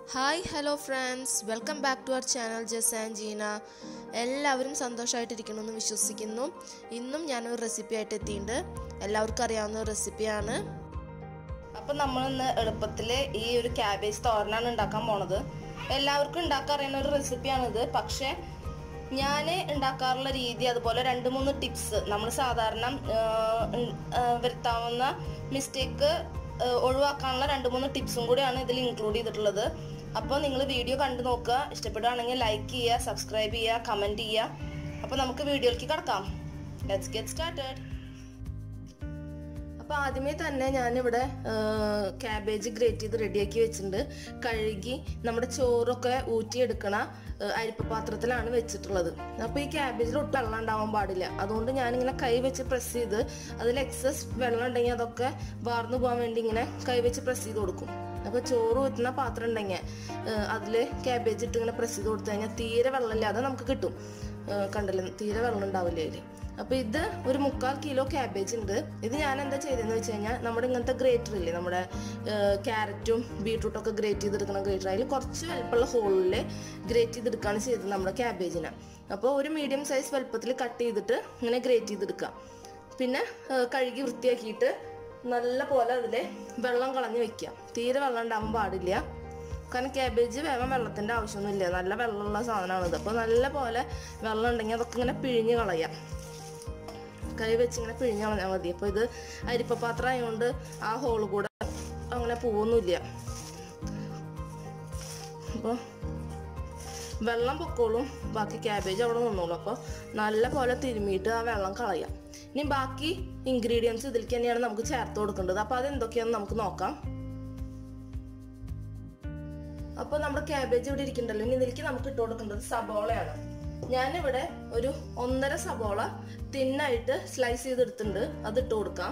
Hi hello friends welcome back to our channel Jes and Jeena എല്ലാവരും സന്തോഷമായിട്ടിരിക്കണമെന്ന് വിശ്വസിക്കുന്നു ഇന്നും ഞാനൊരു റെസിപ്പി ആയിട്ട് എത്തിയിട്ടുണ്ട് എല്ലാവർക്കും അറിയാവുന്ന ഒരു റെസിപ്പിയാണ് അപ്പം നമ്മളിന്ന് എളുപ്പത്തിൽ ഈ ഒരു ക്യാബേജ് തോരനാണ് ഉണ്ടാക്കാൻ പോണത് എല്ലാവർക്കും ഉണ്ടാക്കാൻ അറിയുന്ന ഒരു റെസിപ്പിയാണിത് പക്ഷേ ഞാൻ ഉണ്ടാക്കാറുള്ള രീതി അതുപോലെ രണ്ട് മൂന്ന് ടിപ്സ് നമ്മൾ സാധാരണ ആ, ഉം, ആ, വരുത്താവുന്ന മിസ്റ്റേക്ക് ഒഴിവാക്കാനുള്ള രണ്ട് മൂന്ന് ടിപ്സും കൂടിയാണ് ഇതിൽ ഇൻക്ലൂഡ് ചെയ്തിട്ടുള്ളത് അപ്പോൾ നിങ്ങൾ വീഡിയോ കണ്ടു നോക്കുക ഇഷ്ടപ്പെടുകയാണെങ്കിൽ ലൈക്ക് ചെയ്യുക സബ്സ്ക്രൈബ് ചെയ്യുക കമൻറ്റ് ചെയ്യുക അപ്പോൾ നമുക്ക് വീഡിയോയിലേക്ക് കിടക്കാം ലെറ്റ്സ് ഗെറ്റ് സ്റ്റാർട്ടഡ് അപ്പോൾ ആദ്യമേ തന്നെ ഞാനിവിടെ ക്യാബേജ് ഗ്രേറ്റ് ചെയ്ത് റെഡിയാക്കി വെച്ചിട്ടുണ്ട് കഴുകി നമ്മുടെ ചോറൊക്കെ ഊറ്റിയെടുക്കണ ആ, അരിപ്പ പാത്രത്തിലാണ് വെച്ചിട്ടുള്ളത് അപ്പോൾ ഈ ക്യാബേജിൽ ഒട്ടും വെള്ളം ഉണ്ടാവാൻ പാടില്ല അതുകൊണ്ട് ഞാനിങ്ങനെ കൈ വെച്ച് പ്രസ് ചെയ്ത് അതിൽ എക്സസ് വെള്ളം ഉണ്ടെങ്കിൽ അതൊക്കെ വാർന്നു പോകാൻ വേണ്ടി ഇങ്ങനെ കൈ വെച്ച് പ്രസ് ചെയ്ത് കൊടുക്കും അപ്പോൾ ചോറ് ഊറ്റുന്ന പാത്രം ഉണ്ടെങ്കിൽ അതിൽ ക്യാബേജ് ഇട്ട് ഇങ്ങനെ പ്രസ് ചെയ്ത് കൊടുത്തു കഴിഞ്ഞാൽ തീരെ വെള്ളമില്ലാതെ നമുക്ക് കിട്ടും ആ, കണ്ടില്ലേ തീരെ വെള്ളം ഉണ്ടാവില്ല അതിൽ അപ്പൊ ഇത് ഒരു മുക്കാൽ കിലോ ക്യാബേജ് ഉണ്ട് ഇത് ഞാൻ എന്താ ചെയ്തതെന്ന് വെച്ച് കഴിഞ്ഞാൽ നമ്മുടെ ഇങ്ങനത്തെ ഗ്രേറ്റർ ഇല്ലേ നമ്മുടെ ക്യാരറ്റും ബീട്രൂട്ടും ഒക്കെ ഗ്രേറ്റ് ചെയ്തെടുക്കുന്ന ഗ്രേറ്റർ അതിൽ കുറച്ച് വലുപ്പമുള്ള ഹോളിൽ ഗ്രേറ്റ് ചെയ്തെടുക്കുകയാണ് ചെയ്തത് നമ്മുടെ ക്യാബേജിനെ അപ്പോൾ ഒരു മീഡിയം സൈസ് വലുപ്പത്തിൽ കട്ട് ചെയ്തിട്ട് ഇങ്ങനെ ഗ്രേറ്റ് ചെയ്തെടുക്കാം പിന്നെ ആ, കഴുകി വൃത്തിയാക്കിയിട്ട് നല്ല പോലെ അതിൽ വെള്ളം കളഞ്ഞ് വെക്കാം തീരെ വെള്ളം ഉണ്ടാവാൻ പാടില്ല കാരണം ക്യാബേജ് വേഗം വെള്ളത്തിൻ്റെ ആവശ്യമൊന്നുമില്ല നല്ല വെള്ളമുള്ള സാധനമാണിത് അപ്പോൾ നല്ല പോലെ വെള്ളം ഉണ്ടെങ്കിൽ അതൊക്കെ ഇങ്ങനെ പിഴിഞ്ഞ് കളയാം കൈ വെച്ച് ഇങ്ങനെ പിഴിഞ്ഞ് കളഞ്ഞാൽ മതി അപ്പോൾ ഇത് അരിപ്പ പാത്രം ആയതുകൊണ്ട് ആ ഹോള് കൂടെ അങ്ങനെ പോവൊന്നുമില്ല അപ്പോൾ വെള്ളം പൊക്കോളും ബാക്കി ക്യാബേജ് അവിടെ നിന്നോളും അപ്പോൾ നല്ല പോലെ തിരുമ്മിയിട്ട് ആ വെള്ളം കളയാം ഇനി ബാക്കി ഇൻഗ്രീഡിയൻസ് ഇതിലേക്ക് തന്നെയാണ് നമുക്ക് ചേർത്ത് കൊടുക്കേണ്ടത് അപ്പോൾ അതെന്തൊക്കെയാണെന്ന് നമുക്ക് നോക്കാം അപ്പോൾ നമ്മുടെ ക്യാബേജ് ഇവിടെ ഇരിക്കണ്ടല്ലോ ഇനി ഇതിലേക്ക് നമുക്ക് ഇട്ട് കൊടുക്കേണ്ടത് സബോളയാണ് ഞാനിവിടെ ഒരു ഒന്നര സബോള തിന്നായിട്ട് സ്ലൈസ് ചെയ്തെടുത്തിട്ടുണ്ട് അത് ഇട്ട് കൊടുക്കാം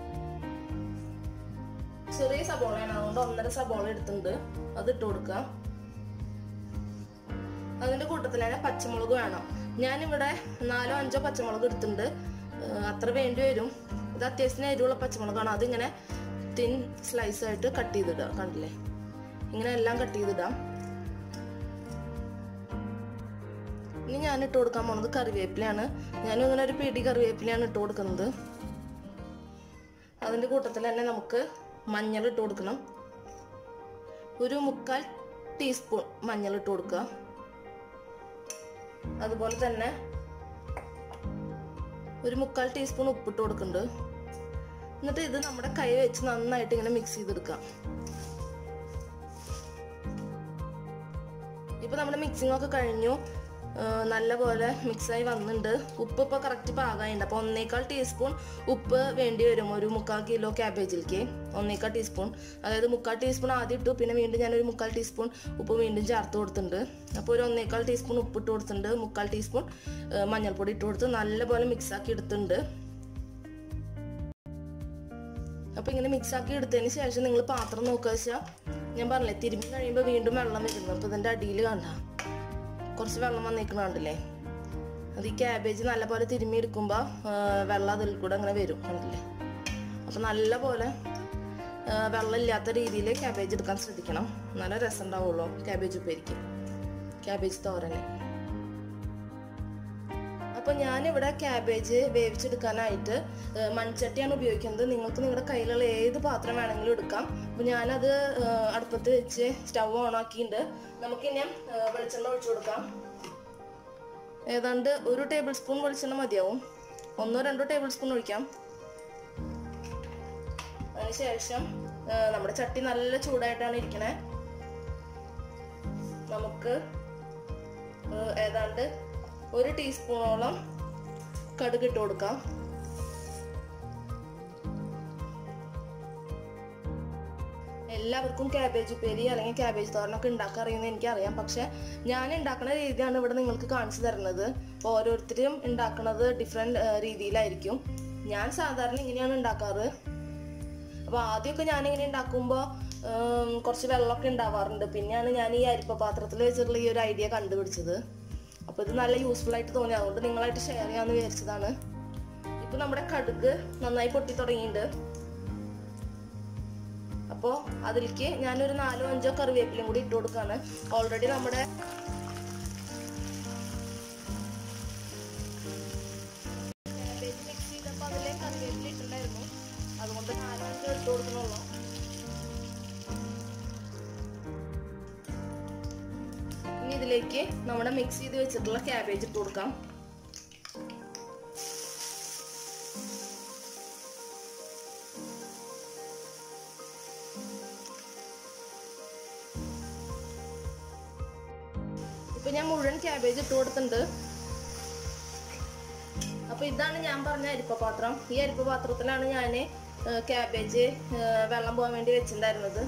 ചെറിയ സബോളയാണ് അതുകൊണ്ട് ഒന്നര സബോള എടുത്തിട്ടുണ്ട് അത് ഇട്ട് കൊടുക്കാം അതിന്റെ കൂട്ടത്തിൽ തന്നെ പച്ചമുളക് വേണം ഞാനിവിടെ നാലോ അഞ്ചോ പച്ചമുളക് എടുത്തിട്ടുണ്ട് ഏഹ് അത്ര വേണ്ടി വരും ഇത് അത്യാവശ്യത്തിന് എരിവുള്ള പച്ചമുളകാണ് അതിങ്ങനെ തിൻ സ്ലൈസ് ആയിട്ട് കട്ട് ചെയ്തിടുക കണ്ടില്ലേ ഇങ്ങനെ എല്ലാം കട്ട് ചെയ്തിടാം ഇനി ഞാൻ ഇട്ട് കൊടുക്കാൻ പോണത് കറിവേപ്പിലയാണ് ഞാനും ഇങ്ങനെ ഒരു പിടി കറിവേപ്പിലയാണ് ഇട്ട് കൊടുക്കുന്നത് അതിൻ്റെ കൂട്ടത്തിൽ തന്നെ നമുക്ക് മഞ്ഞൾ ഇട്ട് കൊടുക്കണം ഒരു മുക്കാൽ ടീസ്പൂൺ മഞ്ഞൾ ഇട്ട് കൊടുക്കുക അതുപോലെ തന്നെ ഒരു മുക്കാൽ ടീസ്പൂൺ ഉപ്പിട്ട് കൊടുക്കുന്നുണ്ട് എന്നിട്ട് ഇത് നമ്മുടെ കൈ വെച്ച് നന്നായിട്ട് ഇങ്ങനെ മിക്സ് ചെയ്തെടുക്കാം ഇപ്പൊ നമ്മുടെ മിക്സിംഗ് ഒക്കെ കഴിഞ്ഞു ആ, നല്ലപോലെ മിക്സായി വന്നിട്ടുണ്ട് ഉപ്പ് ഇപ്പോൾ കറക്റ്റ് പാകമായിട്ടുണ്ട് അപ്പോൾ ഒന്നേക്കാൾ ടീസ്പൂൺ ഉപ്പ് വേണ്ടി വരും ഒരു മുക്കാൽ കിലോ ക്യാബേജിലേക്ക് ഒന്നേക്കാൾ ടീസ്പൂൺ അതായത് മുക്കാൽ ടീസ്പൂൺ ആദ്യം ഇട്ടു പിന്നെ വീണ്ടും ഞാനൊരു മുക്കാൽ ടീസ്പൂൺ ഉപ്പ് വീണ്ടും ചേർത്ത് കൊടുത്തിട്ടുണ്ട് അപ്പോൾ ഒരു ഒന്നേക്കാൾ ടീസ്പൂൺ ഉപ്പ് ഇട്ട് കൊടുത്തിട്ടുണ്ട് മുക്കാൽ ടീസ്പൂൺ ആ, മഞ്ഞൾപ്പൊടി ഇട്ട് കൊടുത്ത് നല്ലപോലെ മിക്സാക്കി എടുത്തിട്ടുണ്ട് അപ്പോൾ ഇങ്ങനെ മിക്സാക്കി എടുത്തതിന് ശേഷം നിങ്ങൾ പാത്രം നോക്കുക വെച്ചാൽ ഞാൻ പറഞ്ഞില്ലേ തിരുമ്പി കഴിയുമ്പോൾ വീണ്ടും വെള്ളം വരുന്നു അപ്പോൾ ഇതിൻ്റെ അടിയിൽ കണ്ട കുറച്ച് വെള്ളം വന്നേക്കണ കണ്ടില്ലേ അത് ഈ ക്യാബേജ് നല്ലപോലെ തിരുമ്മി എടുക്കുമ്പോൾ വെള്ളം അതിൽ കൂടെ അങ്ങനെ വരും കണ്ടില്ലേ അപ്പോൾ നല്ലപോലെ ആ, വെള്ളം ഇല്ലാത്ത രീതിയിൽ ക്യാബേജ് എടുക്കാൻ ശ്രദ്ധിക്കണം നല്ല രസം ഉണ്ടാവുള്ളൂ ക്യാബേജ് ഉപ്പേരിക്ക് ക്യാബേജ് തോരന് അപ്പോൾ ഞാനിവിടെ ക്യാബേജ് വേവിച്ചെടുക്കാനായിട്ട് ഏഹ്, മൺചട്ടിയാണ് ഉപയോഗിക്കുന്നത് നിങ്ങൾക്ക് നിങ്ങളുടെ കയ്യിലുള്ള ഏത് പാത്രം വേണമെങ്കിലും എടുക്കാം അപ്പോൾ ഞാനത് ഏഹ്, അടുപ്പത്ത് വെച്ച് സ്റ്റവ് ഓൺ ആക്കിയിട്ടുണ്ട് നമുക്കിനി ഏഹ്, വെളിച്ചെണ്ണ ഒഴിച്ചു കൊടുക്കാം ഏതാണ്ട് ഒരു ടേബിൾ സ്പൂൺ വെളിച്ചെണ്ണ മതിയാവും ഒന്നോ രണ്ടോ ടേബിൾ സ്പൂൺ ഒഴിക്കാം അതിനുശേഷം ഏഹ്, നമ്മുടെ ചട്ടി നല്ല ചൂടായിട്ടാണ് ഇരിക്കണേ നമുക്ക് ഏഹ്, ഏതാണ്ട് ഒരു ടീസ്പൂണോളം കടുക് ഇട്ട് കൊടുക്കാം എല്ലാവർക്കും ക്യാബേജ് ഉപ്പേരി അല്ലെങ്കിൽ ക്യാബേജ് തോരനൊക്കെ ഉണ്ടാക്കാൻ അറിയുന്നത് എനിക്കറിയാം പക്ഷെ ഞാൻ ഉണ്ടാക്കുന്ന രീതിയാണ് ഇവിടെ നിങ്ങൾക്ക് കാണിച്ചു തരുന്നത് അപ്പോൾ ഓരോരുത്തരും ഉണ്ടാക്കുന്നത് ഡിഫറെൻറ്റ് രീതിയിലായിരിക്കും ഞാൻ സാധാരണ ഇങ്ങനെയാണ് ഉണ്ടാക്കാറ് അപ്പോൾ ആദ്യമൊക്കെ ഞാനിങ്ങനെ ഉണ്ടാക്കുമ്പോൾ കുറച്ച് വെള്ളമൊക്കെ ഉണ്ടാവാറുണ്ട് പിന്നെയാണ് ഞാൻ ഈ അരിപ്പ പാത്രത്തിൽ വെച്ചിട്ടുള്ള ഈ ഒരു ഐഡിയ കണ്ടുപിടിച്ചത് അപ്പോൾ ഇത് നല്ല യൂസ്ഫുൾ ആയിട്ട് തോന്നി അതുകൊണ്ട് നിങ്ങളായിട്ട് ഷെയർ ചെയ്യാമെന്ന് വിചാരിച്ചതാണ് ഇപ്പോൾ നമ്മുടെ കടുക് നന്നായി പൊട്ടി തുടങ്ങിയിട്ടുണ്ട് അപ്പോൾ അതിലേക്ക് ഞാനൊരു നാലോ അഞ്ചോ കറിവേപ്പിലയും കൂടി ഇട്ട് കൊടുക്കാണ് ഓൾറെഡി നമ്മുടെ കാബേജ് മിക്സ് ചെയ്തപ്പോൾ അതിലെ കറിവേപ്പില ഇട്ടിട്ടുണ്ടായിരുന്നു അതുകൊണ്ട് നാലോ അഞ്ചോ ഇട്ട് കൊടുക്കണുള്ളൂ ഇനി ഇതിലേക്ക് നമ്മുടെ മിക്സ് ചെയ്ത് വെച്ചിട്ടുള്ള ക്യാബേജ് ഇട്ട് കൊടുക്കാം ഇപ്പൊ ഞാൻ മുഴുവൻ ക്യാബേജ് ഇട്ട് കൊടുത്തിട്ടുണ്ട് അപ്പൊ ഇതാണ് ഞാൻ പറഞ്ഞ അരിപ്പ പാത്രം ഈ അരിപ്പ പാത്രത്തിലാണ് ഞാൻ ക്യാബേജ് വെള്ളം പോകാൻ വേണ്ടി വെച്ചിട്ടുണ്ടായിരുന്നത്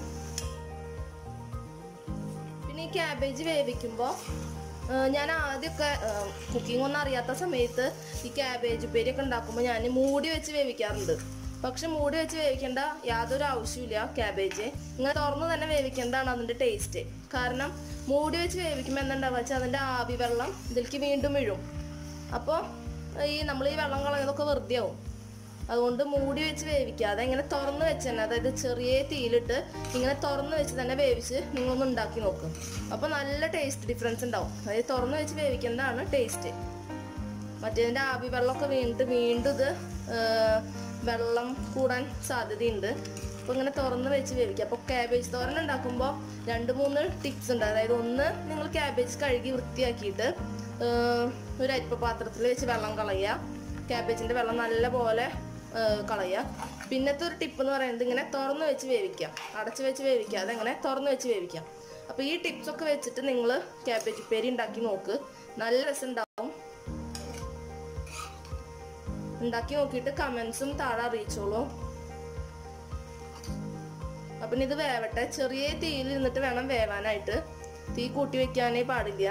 പിന്നെ ഈ ക്യാബേജ് വേവിക്കുമ്പോൾ ഞാൻ ആദ്യമൊക്കെ കുക്കിംഗ് ഒന്നും അറിയാത്ത സമയത്ത് ഈ ക്യാബേജ് ഉപ്പേരിയൊക്കെ ഉണ്ടാക്കുമ്പോൾ ഞാൻ മൂടി വെച്ച് വേവിക്കാറുണ്ട് പക്ഷെ മൂടി വെച്ച് വേവിക്കേണ്ട യാതൊരു ആവശ്യമില്ല ക്യാബേജ് ഇങ്ങനെ തുറന്ന് തന്നെ വേവിക്കേണ്ടതാണ് അതിൻ്റെ ടേസ്റ്റ് കാരണം മൂടി വെച്ച് വേവിക്കുമ്പോൾ എന്തുണ്ടാവുക വെച്ചാൽ അതിൻ്റെ ആവി വെള്ളം ഇതിലേക്ക് വീണ്ടും വീഴും അപ്പോൾ ഈ നമ്മൾ ഈ വെള്ളം കളയുന്നതൊക്കെ വെറുതെ ആവും അതുകൊണ്ട് മൂടി വെച്ച് വേവിക്കാതെ ഇങ്ങനെ തുറന്ന് വെച്ച് തന്നെ അതായത് ചെറിയ തീയിലിട്ട് ഇങ്ങനെ തുറന്ന് വെച്ച് തന്നെ വേവിച്ച് നിങ്ങളൊന്ന് ഉണ്ടാക്കി നോക്കും അപ്പോൾ നല്ല ടേസ്റ്റ് ഡിഫറൻസ് ഉണ്ടാവും അതായത് തുറന്ന് വെച്ച് വേവിക്കുന്നതാണ് ടേസ്റ്റ് മറ്റേതിൻ്റെ ആവി വെള്ളമൊക്കെ വീണിട്ട് വീണ്ടും ഇത് ആ, വെള്ളം കൂടാൻ സാധ്യതയുണ്ട് അപ്പോൾ ഇങ്ങനെ തുറന്ന് വെച്ച് വേവിക്കുക അപ്പോൾ ക്യാബേജ് തോരൻ ഉണ്ടാക്കുമ്പോൾ രണ്ട് മൂന്ന് ടിപ്സ് ഉണ്ട് അതായത് ഒന്ന് നിങ്ങൾ ക്യാബേജ് കഴുകി വൃത്തിയാക്കിയിട്ട് ആ, ഒരു അരിപ്പ പാത്രത്തിൽ വെച്ച് വെള്ളം കളയുക ക്യാബേജിൻ്റെ വെള്ളം നല്ല പോലെ ആ, കളയുക പിന്നത്തെ ഒരു ടിപ്പ് എന്ന് പറയുന്നത് ഇങ്ങനെ തുറന്ന് വെച്ച് വേവിക്കുക അടച്ച് വെച്ച് വേവിക്കുക അതെങ്ങനെ തുറന്ന് വെച്ച് വേവിക്കാം അപ്പോൾ ഈ ടിപ്സ് ഒക്കെ വെച്ചിട്ട് നിങ്ങൾ ക്യാബേജ് ഉപ്പേരി ഉണ്ടാക്കി നോക്ക് നല്ല രസം ഉണ്ടാവും ഉണ്ടാക്കി നോക്കിയിട്ട് കമന്റ്സും താഴെ അറിയിച്ചോളൂ അപ്പം ഇത് വേവട്ടെ ചെറിയ തീയിൽ ഇരുന്നിട്ട് വേണം വേവാനായിട്ട് തീ കൂട്ടി വെക്കാനേ പാടില്ല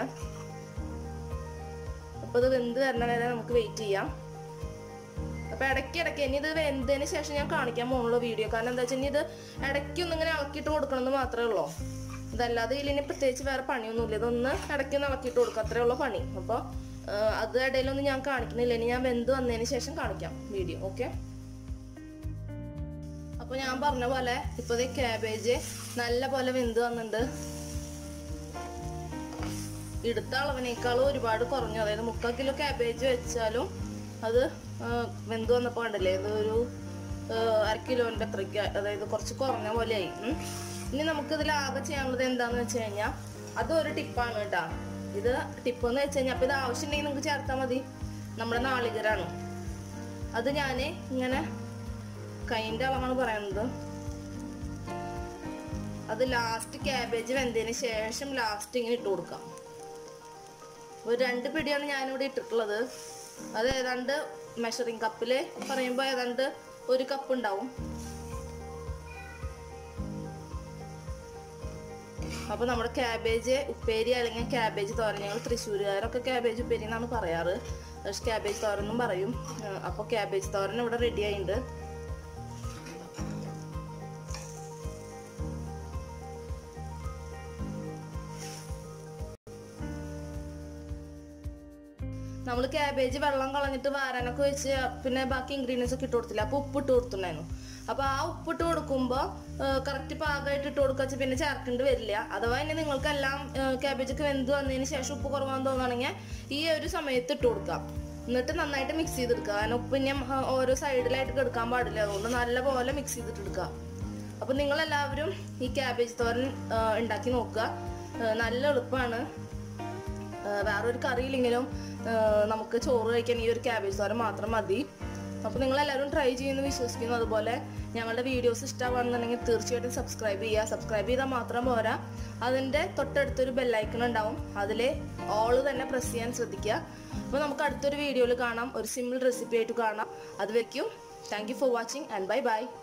അപ്പൊ ഇത് വെന്ത് വരണ വരെ നമുക്ക് വെയിറ്റ് ചെയ്യാം അപ്പൊ ഇടയ്ക്ക് ഇടയ്ക്ക് ഇനി ഇത് വെന്തതിന് ശേഷം ഞാൻ കാണിക്കാൻ പോകുള്ളൂ വീഡിയോ കാരണം എന്താ വെച്ചാൽ ഇനി ഇത് ഇടയ്ക്ക് ഒന്ന് ഇങ്ങനെ ഇളക്കിയിട്ട് കൊടുക്കണം എന്ന് മാത്രമേ ഉള്ളൂ ഇതല്ലാതെ ഇതിലിനി പ്രത്യേകിച്ച് വേറെ പണിയൊന്നുമില്ല ഇതൊന്ന് ഇടയ്ക്ക് ഒന്ന് ഇളക്കിയിട്ട് കൊടുക്കുക അത്രേ ഉള്ളൂ പണി അപ്പോൾ അത് ഇടയിലൊന്നും ഞാൻ കാണിക്കുന്നില്ല ഇനി ഞാൻ വെന്ത് വന്നതിന് ശേഷം കാണിക്കാം വീഡിയോ ഓക്കെ അപ്പൊ ഞാൻ പറഞ്ഞ പോലെ ഇപ്പൊ ക്യാബേജ് നല്ല പോലെ വെന്ത് വന്നിട്ടുണ്ട് എടുത്ത അളവിനേക്കാളും ഒരുപാട് കുറഞ്ഞു അതായത് മുക്കാൽ കിലോ ക്യാബേജ് വെച്ചാലും അത് ആ, വെന്ത് വന്നപ്പോൾ കണ്ടല്ലേ ഇത് ഒരു ആ, അര കിലോന്റെ അത്രയ്ക്ക് അതായത് കുറച്ച് കുറഞ്ഞ പോലെയായി ഉം. ഇനി നമുക്ക് ഇതിൽ ആകെ ചെയ്യാനുള്ളത് എന്താന്ന് വെച്ച് കഴിഞ്ഞാൽ അതൊരു ടിപ്പാണ് കേട്ടാ ഇത് ടിപ്പ് എന്ന് വെച്ച് കഴിഞ്ഞാൽ അപ്പൊ ഇത് ആവശ്യമുണ്ടെങ്കിൽ നിങ്ങൾക്ക് ചേർത്താൽ മതി നമ്മുടെ നാളികരാണ് അത് ഞാൻ ഇങ്ങനെ കൈൻ്റെ അളവാണ് പറയുന്നത് അത് ലാസ്റ്റ് ക്യാബേജ് വെന്തതിന് ശേഷം ലാസ്റ്റ് ഇങ്ങനെ ഇട്ട് കൊടുക്കാം ഒരു രണ്ട് പിടിയാണ് ഞാനിവിടെ ഇട്ടിട്ടുള്ളത് അത് ഏതാണ്ട് മെഷറിംഗ് കപ്പിൽ പറയുമ്പോൾ ഏതാണ്ട് ഒരു കപ്പ് ഉണ്ടാവും അപ്പോൾ നമ്മുടെ ക്യാബേജ് ഉപ്പേരി അല്ലെങ്കിൽ ക്യാബേജ് തോരൻ ഞങ്ങൾ തൃശ്ശൂരുകാരൊക്കെ ക്യാബേജ് ഉപ്പേരി എന്നാണ് പറയാറ് പക്ഷെ ക്യാബേജ് തോരൻ എന്നും പറയും അപ്പോൾ ക്യാബേജ് തോരൻ ഇവിടെ റെഡി ആയിട്ടുണ്ട് നമ്മൾ ക്യാബേജ് വെള്ളം കളഞ്ഞിട്ട് വാരാനൊക്കെ വെച്ച് പിന്നെ ബാക്കി ഇൻഗ്രീഡിയൻസ് ഒക്കെ ഇട്ട് കൊടുത്തില്ല അപ്പോൾ ഉപ്പ് ഇട്ട് കൊടുത്തിട്ടുണ്ടായിരുന്നു അപ്പോൾ ആ ഉപ്പ് ഇട്ട് കൊടുക്കുമ്പോൾ കറക്റ്റ് പാകമായിട്ട് ഇട്ട് കൊടുക്കുക പിന്നെ ചേർക്കേണ്ടി വരില്ല അഥവാ ഇനി നിങ്ങൾക്കെല്ലാം ക്യാബേജ് ഒക്കെ വെന്ത് വന്നതിന് ശേഷം ഉപ്പ് കുറവാന്ന് തോന്നുകയാണെങ്കിൽ ഈ ഒരു സമയത്ത് ഇട്ട് കൊടുക്കാം എന്നിട്ട് നന്നായിട്ട് മിക്സ് ചെയ്തെടുക്കുക കാരണം ഉപ്പ് ഇനി ആ, ഓരോ സൈഡിലായിട്ട് എടുക്കാൻ പാടില്ല അതുകൊണ്ട് നല്ല പോലെ മിക്സ് ചെയ്തിട്ട് എടുക്കുക അപ്പോൾ നിങ്ങളെല്ലാവരും ഈ ക്യാബേജ് തോരൻ ആ, ഉണ്ടാക്കി നോക്കുക ആ, നല്ല എളുപ്പമാണ് വേറൊരു കറിയില്ലെങ്കിലും ആ, നമുക്ക് ചോറ് കഴിക്കാൻ ഈ ഒരു ക്യാബേജ് തോരൻ മാത്രം മതി അപ്പോൾ നിങ്ങൾ എല്ലാവരും ട്രൈ ചെയ്യുമെന്ന് വിശ്വസിക്കുന്നു അതുപോലെ ഞങ്ങളുടെ വീഡിയോസ് ഇഷ്ടമാണെന്നുണ്ടെങ്കിൽ തീർച്ചയായിട്ടും സബ്സ്ക്രൈബ് ചെയ്യുക സബ്സ്ക്രൈബ് ചെയ്താൽ മാത്രം പോരാ അതിൻ്റെ തൊട്ടടുത്തൊരു ബെല്ലൈക്കൺ ഉണ്ടാവും അതിൽ ഓൾ തന്നെ പ്രസ് ചെയ്യാൻ ശ്രദ്ധിക്കുക അപ്പോൾ നമുക്ക് അടുത്തൊരു വീഡിയോയിൽ കാണാം ഒരു സിമ്പിൾ റെസിപ്പി ആയിട്ട് കാണാം അത് വയ്ക്കും thank you for watching and bye by